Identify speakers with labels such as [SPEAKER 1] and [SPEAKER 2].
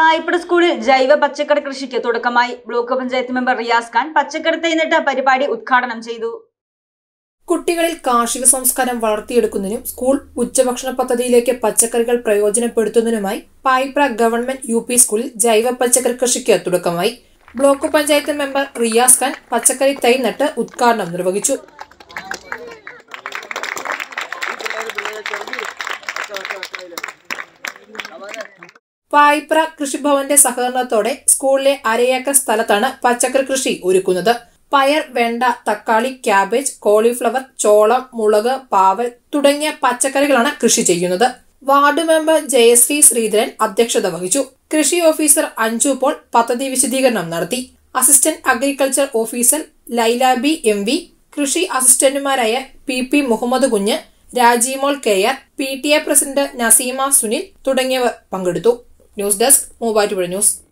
[SPEAKER 1] പായിപ്പട സ്കൂളിൽ ജൈവ പച്ചക്കറി കൃഷിക്ക് തുടക്കമായി ബ്ലോക്ക് പഞ്ചായത്ത് മെമ്പർ റിയാസ് ഖാൻ പച്ചക്കറി തൈ നട്ട പരിപാടി ഉദ്ഘാടനം ചെയ്തു
[SPEAKER 2] കുട്ടികളിൽ കാർഷിക സംസ്കാരം വളർത്തിയെടുക്കുന്നതിനും സ്കൂൾ ഉച്ചഭക്ഷണ പദ്ധതിയിലേക്ക് പച്ചക്കറികൾ പ്രയോജനപ്പെടുത്തുന്നതിനുമായി പായിപ്ര ഗവൺമെന്റ് യു പി സ്കൂളിൽ ജൈവ പച്ചക്കറി കൃഷിക്ക് തുടക്കമായി ബ്ലോക്ക് പഞ്ചായത്ത് മെമ്പർ റിയാസ് ഖാൻ പച്ചക്കറി തൈ നട്ട് ഉദ്ഘാടനം നിർവഹിച്ചു പായിപ്ര കൃഷിഭവന്റെ സഹകരണത്തോടെ സ്കൂളിലെ അരയേക്കർ സ്ഥലത്താണ് പച്ചക്കറി കൃഷി ഒരുക്കുന്നത് പയർ വെണ്ട തക്കാളി ക്യാബേജ് കോളിഫ്ലവർ ചോളം മുളക് പാവൽ തുടങ്ങിയ പച്ചക്കറികളാണ് കൃഷി ചെയ്യുന്നത് വാർഡ് മെമ്പർ ജയശ്രീ ശ്രീധരൻ അധ്യക്ഷത വഹിച്ചു കൃഷി ഓഫീസർ അഞ്ജു പോൾ പദ്ധതി വിശദീകരണം നടത്തി assistant agriculture officer Laila B M V കൃഷി അസിസ്റ്റന്റുമാരായ P P Muhammad Kunju Rajimol K R P T A president Nasima Sunil തുടങ്ങിയവർ പങ്കെടുത്തു ന്യൂസ് ഡെസ്ക് മൂവാറ്റുപുഴ ന്യൂസ്